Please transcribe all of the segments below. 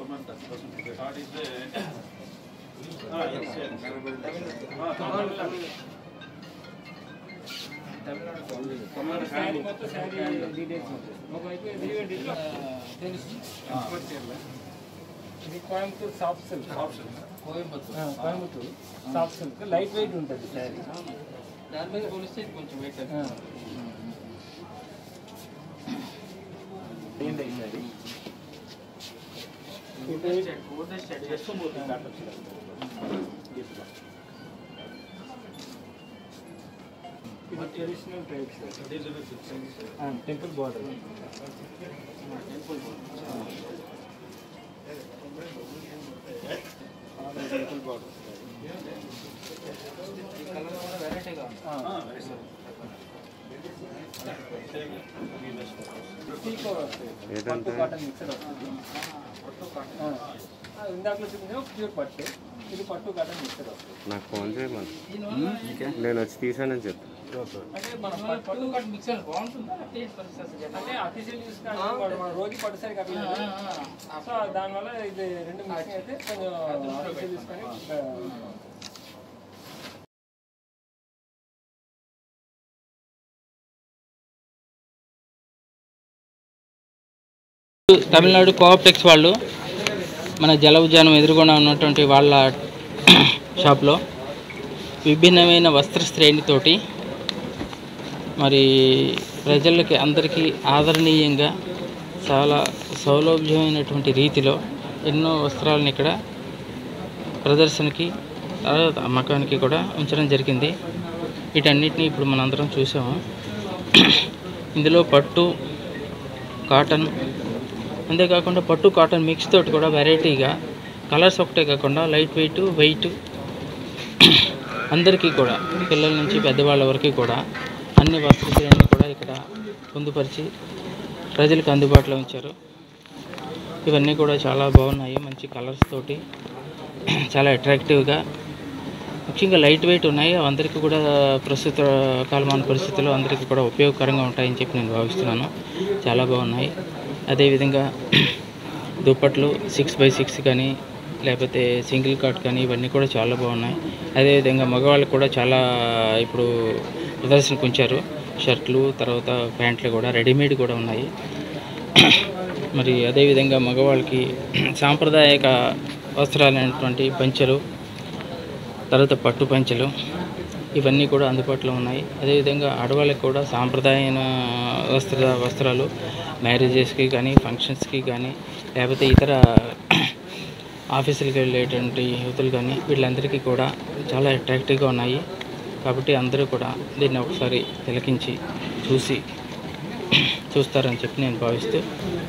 more than 30%. Third is the ah, yes, yes. Ah, Tamil. Tamil Nadu sari మొత్తం sari details ఉంటాయి ఒకవైపు ఎదురుగా డీటెయిల్ తెలుసు ఎక్స్పోర్ట్ చీరలు ఇది కోయంబత్తూర్ సాఫ్ట్ సిల్క్ Option. ఆ, Coimbatore soft silk light weight ఉంటుంది శారీ దాని మీద పోలిస్తే ఇది కొంచెం వెయిట్ ఆ. ఏంటి ఈ శారీ ಎಷ್ಟು ಮೂರ್ತಿ ಕಾಟನ್ ఇది traditional type sir temple border temple border colour కూడా వెరైటీగా ఉంది పీకో వస్తుంది పట్టు కాటన్ మిక్సర్ వస్తుంది ఆ. ఆ, ఇందాకలో చూపించిన ప్యూర్ పట్టు ఇది పట్టు కాటన్ మిక్సర్ వస్తుంది నాకు ఫోన్ చేయమని నేను వచ్చి తీసానని చెప్పు అంటే మనం పట్టు పట్టు కట్ మిక్సర్ బాగుంటుందా టేస్ట్ పరిస్థితి అంటే అఫీషియల్ యూస్ కానీ వాడు మన రోజు పట్టుసరి కట్టలేదు సో దానివల్ల ఇది రెండు మిక్సింగ్ అయితే కొంచెం అఫీషియల్ యూస్ కానీ తమిళనాడు కోఆప్టెక్స్ వాళ్ళు మన జల ఉద్యానం ఎదురుగుండా ఉన్నటువంటి వాళ్ళ షాప్లో విభిన్నమైన వస్త్ర శ్రేణితోటి మరి ప్రజలకి అందరికీ ఆదరణీయంగా చాలా సౌలభ్యమైనటువంటి రీతిలో ఎన్నో వస్త్రాలను ఇక్కడ ప్రదర్శనకి తర్వాత అమ్మకానికి కూడా ఉంచడం జరిగింది వీటన్నిటిని ఇప్పుడు మనందరం చూసాము ఇందులో పట్టు కాటన్ అంతేకాకుండా పట్టు కాటన్ మిక్స్ తోటి కూడా వెరైటీగా కలర్స్ ఒకటే కాకుండా లైట్ వెయిట్ వెయిట్ అందరికీ కూడా పిల్లల నుంచి పెద్దవాళ్ళ వరకు కూడా అన్ని వసతులను కూడా ఇక్కడ పొందుపరిచి ప్రజలకు అందుబాటులో ఉంచారు ఇవన్నీ కూడా చాలా బాగున్నాయి మంచి కలర్స్ తోటి చాలా అట్రాక్టివ్గా ముఖ్యంగా లైట్ వెయిట్ ఉన్నాయి అవి అందరికీ కూడా ప్రస్తుత కాలమాన పరిస్థితుల్లో అందరికీ కూడా ఉపయోగకరంగా ఉంటాయని చెప్పి నేను భావిస్తున్నాను చాలా బాగున్నాయి అదేవిధంగా దుప్పట్లు సిక్స్ బై సిక్స్ కానీ లేకపోతే సింగిల్ కాట్ కానీ ఇవన్నీ కూడా చాలా బాగున్నాయి అదేవిధంగా మగవాళ్ళకి కూడా చాలా ఇప్పుడు ప్రదర్శనకు ఉంచారు షర్ట్లు తర్వాత ప్యాంట్లు కూడా రెడీమేడ్ కూడా ఉన్నాయి మరి అదేవిధంగా మగవాళ్ళకి సాంప్రదాయక వస్త్రాలైనటువంటి పంచెలు తర్వాత పట్టు పంచెలు ఇవన్నీ కూడా అందుబాటులో ఉన్నాయి అదేవిధంగా ఆడవాళ్ళకి కూడా సాంప్రదాయమైన వస్త్ర వస్త్రాలు మ్యారేజెస్కి కానీ ఫంక్షన్స్కి కానీ లేకపోతే ఇతర ఆఫీసులకు వెళ్ళేటువంటి యువతులు కానీ వీళ్ళందరికీ కూడా చాలా అట్రాక్టివ్గా ఉన్నాయి కాబట్టి అందరూ కూడా దీన్ని ఒకసారి తిలకించి చూసి చూస్తారని చెప్పి నేను భావిస్తూ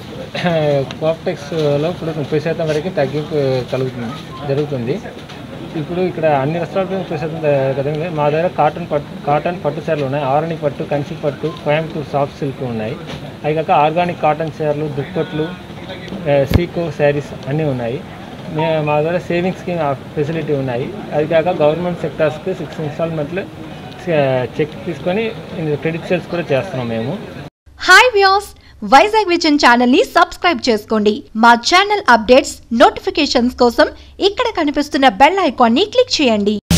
కాప్టెక్స్లో ఇప్పుడు ముప్పై శాతం వరకు తగ్గింపు కలుగుతుంది జరుగుతుంది ఇప్పుడు ఇక్కడ అన్ని వస్త్రాలపై ముప్పై శాతం కదండి మా దగ్గర కాటన్ పట్టు కాటన్ పట్టు చీరలు ఉన్నాయి ఆరణి పట్టు కంచి పట్టు కోయంబత్తూర్ సాఫ్ట్ సిల్క్ ఉన్నాయి అవి కాక ఆర్గానిక్ కాటన్ చీరలు దుప్పట్లు ఆ, సీకో శారీస్ అన్నీ ఉన్నాయి మే మా దగ్గర సేవింగ్ స్కీమ్ ఫెసిలిటీ ఉన్నాయి అది కాక గవర్నమెంట్ సెక్టార్స్కి సిక్స్ ఇన్స్టాల్మెంట్లు చెక్ తీసుకొని క్రెడిట్ సేల్స్ కూడా చేస్తున్నాం మేము hi Vyas Vizag vision channel ని సబ్స్క్రైబ్ చేసుకోండి మా ఛానల్ అప్డేట్స్ నోటిఫికేషన్స్ కోసం ఇక్కడ కనిపిస్తున్న బెల్ ఐకాన్ ని క్లిక్ చేయండి